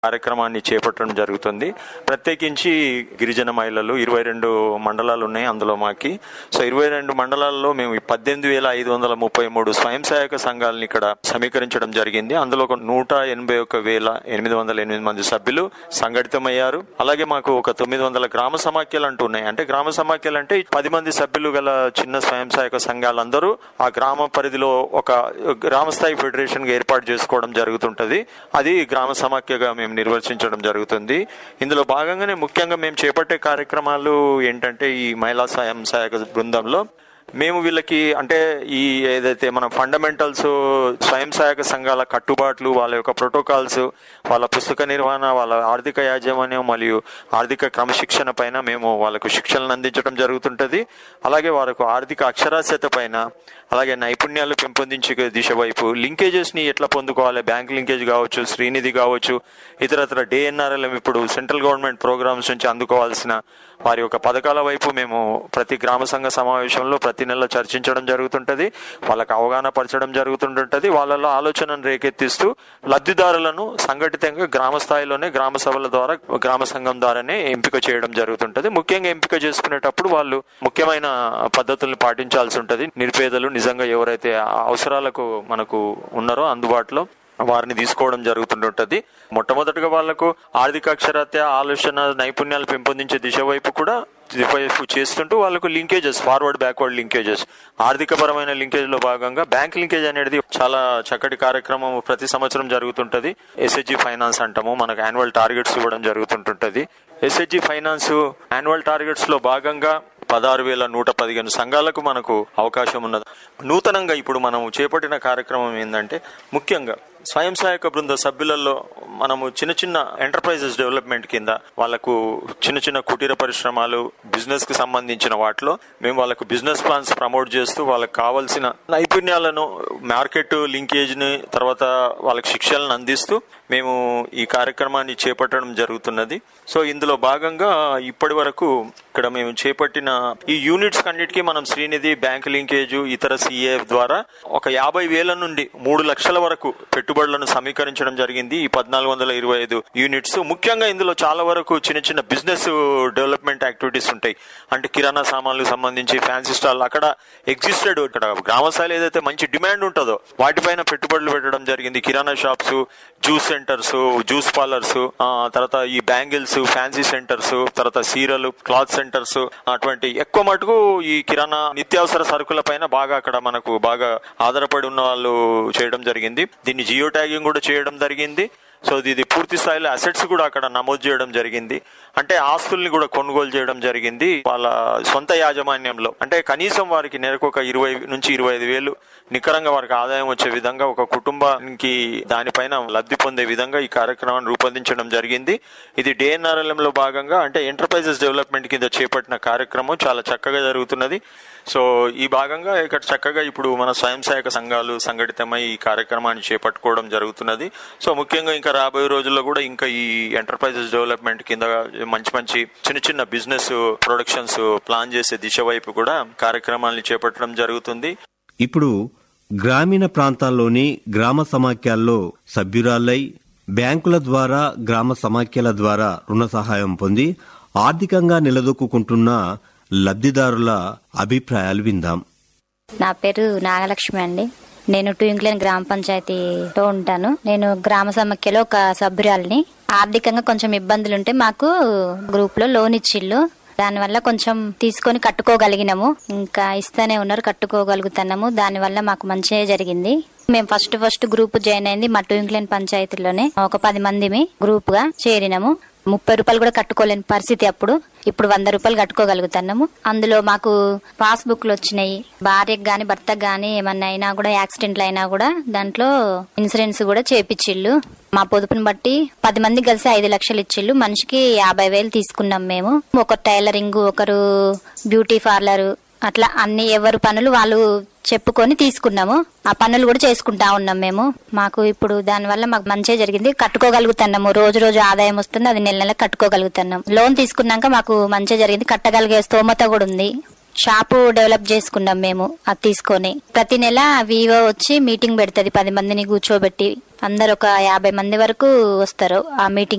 కార్యక్రమాన్ని చేపట్టడం జరుగుతుంది ప్రత్యేకించి గిరిజన మహిళలు ఇరవై రెండు మండలాలు ఉన్నాయి అందులో మాకి సో ఇరవై రెండు మండలాల్లో మేము పద్దెనిమిది వేల ఐదు వందల ముప్పై మూడు స్వయం సహాయక సంఘాలను ఇక్కడ సమీకరించడం జరిగింది అందులో ఒక నూట ఎనభై ఒక వేల ఎనిమిది వందల ఎనిమిది మంది సభ్యులు సంఘటితమయ్యారు అలాగే మాకు ఒక తొమ్మిది వందల గ్రామ సమాఖ్యలు అంటూ ఉన్నాయి అంటే గ్రామ సమాఖ్యలు అంటే పది మంది సభ్యులు గల చిన్న స్వయం సహాయక సంఘాలందరూ ఆ గ్రామ పరిధిలో ఒక గ్రామ స్థాయి ఫెడరేషన్ గా ఏర్పాటు చేసుకోవడం జరుగుతుంటది అది గ్రామ సమాఖ్యగా మేము నిర్వచించడం జరుగుతుంది ఇందులో భాగంగానే ముఖ్యంగా మేము చేపట్టే కార్యక్రమాలు ఏంటంటే ఈ మహిళా స్వయం సహాయక బృందంలో మేము వీళ్ళకి అంటే ఈ ఏదైతే మన ఫండమెంటల్స్ స్వయం సహాయక సంఘాల కట్టుబాట్లు వాళ్ళ యొక్క ప్రోటోకాల్స్ వాళ్ళ పుస్తక నిర్వహణ వాళ్ళ ఆర్థిక యాజమాన్యం మరియు ఆర్థిక క్రమశిక్షణ పైన మేము వాళ్ళకు శిక్షణలు అందించడం జరుగుతుంటది అలాగే వాళ్ళకు ఆర్థిక అక్షరాస్యత పైన అలాగే నైపుణ్యాలు పెంపొందించే దిశ వైపు లింకేజెస్ ని ఎట్లా పొందుకోవాలి బ్యాంక్ లింకేజ్ కావచ్చు శ్రీనిధి కావచ్చు ఇతరత్ర డిఎన్ఆర్ఎల్ఎం ఇప్పుడు సెంట్రల్ గవర్నమెంట్ ప్రోగ్రామ్స్ నుంచి అందుకోవాల్సిన వారి యొక్క పథకాల వైపు మేము ప్రతి గ్రామ సంఘ సమావేశంలో ప్రతి నెల చర్చించడం జరుగుతుంటది వాళ్ళకి అవగాహన పరచడం జరుగుతుంటుంటది వాళ్ళలో ఆలోచనను రేకెత్తిస్తూ లబ్ధిదారులను సంఘటితంగా గ్రామ స్థాయిలోనే గ్రామ సభల ద్వారా గ్రామ సంఘం ద్వారానే ఎంపిక చేయడం జరుగుతుంటది ముఖ్యంగా ఎంపిక చేసుకునేటప్పుడు వాళ్ళు ముఖ్యమైన పద్ధతుల్ని పాటించాల్సి ఉంటది నిరుపేదలు నిజంగా ఎవరైతే ఆ అవసరాలకు మనకు ఉన్నారో అందుబాటులో వారిని తీసుకోవడం జరుగుతుంటుంటది మొట్టమొదటిగా వాళ్లకు ఆర్థిక అక్షరాత్య ఆలోచన నైపుణ్యాలు పెంపొందించే దిశ వైపు కూడా వైపు చేస్తుంటూ వాళ్ళకు లింకేజెస్ ఫార్వర్డ్ బ్యాక్వర్డ్ లింకేజెస్ ఆర్థిక పరమైన లింకేజ్ లో భాగంగా బ్యాంక్ లింకేజ్ అనేది చాలా చక్కటి కార్యక్రమం ప్రతి సంవత్సరం జరుగుతుంటది ఎస్హెచ్జి ఫైనాన్స్ అంటాము మనకు యాన్యువల్ టార్గెట్స్ ఇవ్వడం జరుగుతుంటుంటది ఎస్హెచ్జి ఫైనాన్స్ యాన్యువల్ టార్గెట్స్ లో భాగంగా పదహారు వేల నూట పదిహేను సంఘాలకు మనకు అవకాశం ఉన్నది నూతనంగా ఇప్పుడు మనం చేపట్టిన కార్యక్రమం ఏంటంటే ముఖ్యంగా స్వయం సహాయక బృంద సభ్యులలో మనము చిన్న చిన్న ఎంటర్ప్రైజెస్ డెవలప్మెంట్ కింద వాళ్ళకు చిన్న చిన్న కుటీర పరిశ్రమలు బిజినెస్ కి సంబంధించిన వాటిలో మేము వాళ్ళకు బిజినెస్ ప్లాన్స్ ప్రమోట్ చేస్తూ వాళ్ళకి కావాల్సిన నైపుణ్యాలను మార్కెట్ లింకేజ్ ని తర్వాత వాళ్ళకి శిక్షలను అందిస్తూ మేము ఈ కార్యక్రమాన్ని చేపట్టడం జరుగుతున్నది సో ఇందులో భాగంగా ఇప్పటి వరకు ఇక్కడ మేము చేపట్టిన ఈ యూనిట్స్ అన్నిటికీ మనం శ్రీనిధి బ్యాంక్ లింకేజ్ ఇతర సిఏ ద్వారా ఒక యాభై వేల నుండి మూడు లక్షల వరకు పెట్టుబడులను సమీకరించడం జరిగింది ఈ పద్నాలుగు వందల ఇరవై ఐదు యూనిట్స్ ముఖ్యంగా ఇందులో చాలా వరకు చిన్న చిన్న బిజినెస్ డెవలప్మెంట్ యాక్టివిటీస్ ఉంటాయి అంటే కిరాణా సామాన్లకు సంబంధించి ఫ్యాన్సీ స్టాల్ అక్కడ ఎగ్జిస్టెడ్ ఇక్కడ గ్రామ స్థాయిలో ఏదైతే మంచి డిమాండ్ ఉంటుందో వాటిపైన పెట్టుబడులు పెట్టడం జరిగింది kirana shops juice centres juice parlours తర్వాత ఈ బ్యాంగిల్స్ ఫ్యాన్సీ సెంటర్స్ తర్వాత సీరలు క్లాత్ సెంటర్స్ అటువంటి ఎక్కువ మటుకు ఈ కిరాణా నిత్యావసర సరుకుల పైన బాగా అక్కడ మనకు బాగా ఆధారపడి ఉన్న వాళ్ళు చేయడం జరిగింది దీన్ని జియో ట్యాగింగ్ కూడా చేయడం జరిగింది సో ఇది పూర్తి స్థాయిలో అసెట్స్ కూడా అక్కడ నమోదు చేయడం జరిగింది అంటే ఆస్తుల్ని కూడా కొనుగోలు చేయడం జరిగింది వాళ్ళ సొంత యాజమాన్యంలో అంటే కనీసం వారికి నెలకు ఒక ఇరవై నుంచి ఇరవై ఐదు వేలు నికరంగా వారికి ఆదాయం వచ్చే విధంగా ఒక కుటుంబానికి దానిపైన లబ్ధి పొందే విధంగా ఈ కార్యక్రమాన్ని రూపొందించడం జరిగింది ఇది డిఎన్ఆర్ఎల్ఎం లో భాగంగా అంటే ఎంటర్ప్రైజెస్ డెవలప్మెంట్ కింద చేపట్టిన కార్యక్రమం చాలా చక్కగా జరుగుతున్నది సో ఈ భాగంగా ఇక్కడ చక్కగా ఇప్పుడు మన స్వయం సహాయక సంఘాలు సంఘటితమై ఈ కార్యక్రమాన్ని చేపట్టుకోవడం జరుగుతున్నది సో ముఖ్యంగా ఇంకా రాబోయే రోజుల్లో కూడా ఇంకా ఈ ఎంటర్ప్రైజెస్ డెవలప్మెంట్ కింద మంచి మంచి చిన్న చిన్న బిజినెస్ ప్రొడక్షన్స్ ప్లాన్ చేసే దిశ వైపు కూడా కార్యక్రమాలను చేపట్టడం జరుగుతుంది ఇప్పుడు గ్రామీణ ప్రాంతాల్లోని గ్రామ సమాఖ్యల్లో సభ్యురాలై బ్యాంకుల ద్వారా గ్రామ సమాఖ్యల ద్వారా రుణ సహాయం పొంది ఆర్థికంగా నిలదొక్కుంటున్న లబ్ధిదారుల అభిప్రాయాలు విందాం నా పేరు నాగలక్ష్మి అండి నేను ట్వింక్లేన్ గ్రామ పంచాయతీలో ఉంటాను నేను గ్రామ సమాఖ్యలో ఒక సభ్యురాలిని ఆర్థికంగా కొంచెం ఇబ్బందులుంటే మాకు గ్రూప్ లో లోన్ ఇచ్చిళ్ళు దానివల్ల కొంచెం తీసుకొని కట్టుకోగలిగినాము ఇంకా ఇస్తూనే ఉన్నారు కట్టుకోగలుగుతున్నాము దానివల్ల మాకు మంచిగా జరిగింది మేము ఫస్ట్ ఫస్ట్ గ్రూప్ జాయిన్ అయింది మా ట్వింక్లేన్ పంచాయతీలోనే ఒక పది మందిమి గ్రూప్ గా చేరినాము ముప్పై రూపాయలు కూడా కట్టుకోలేని పరిస్థితి అప్పుడు ఇప్పుడు వంద రూపాయలు కట్టుకోగలుగుతున్నాము అందులో మాకు పాస్ బుక్లు వచ్చినాయి భార్యకు గాని భర్తకు గాని ఏమన్నా అయినా కూడా యాక్సిడెంట్లు అయినా కూడా దాంట్లో ఇన్సూరెన్స్ కూడా చేపిచ్చిళ్ళు మా పొదుపుని బట్టి పది మంది కలిసి ఐదు లక్షలు ఇచ్చిళ్ళు మనిషికి యాభై వేలు తీసుకున్నాం మేము ఒకరు టైలరింగ్ ఒకరు బ్యూటీ పార్లర్ అట్లా అన్ని ఎవరి పనులు వాళ్ళు చెప్పుకొని తీసుకున్నాము ఆ పనులు కూడా చేసుకుంటా ఉన్నాం మేము మాకు ఇప్పుడు దానివల్ల మాకు మంచిగా జరిగింది కట్టుకోగలుగుతున్నాము రోజు రోజు ఆదాయం వస్తుంది అది నెల నెల కట్టుకోగలుగుతున్నాం లోన్ తీసుకున్నాక మాకు మంచిగా జరిగింది కట్టగలిగే స్తోమత కూడా ఉంది షాపు డెవలప్ చేసుకున్నాం మేము అది తీసుకొని ప్రతి నెల వివో వచ్చి మీటింగ్ పెడుతుంది పది మందిని కూర్చోబెట్టి అందరు ఒక యాభై మంది వరకు వస్తారు ఆ మీటింగ్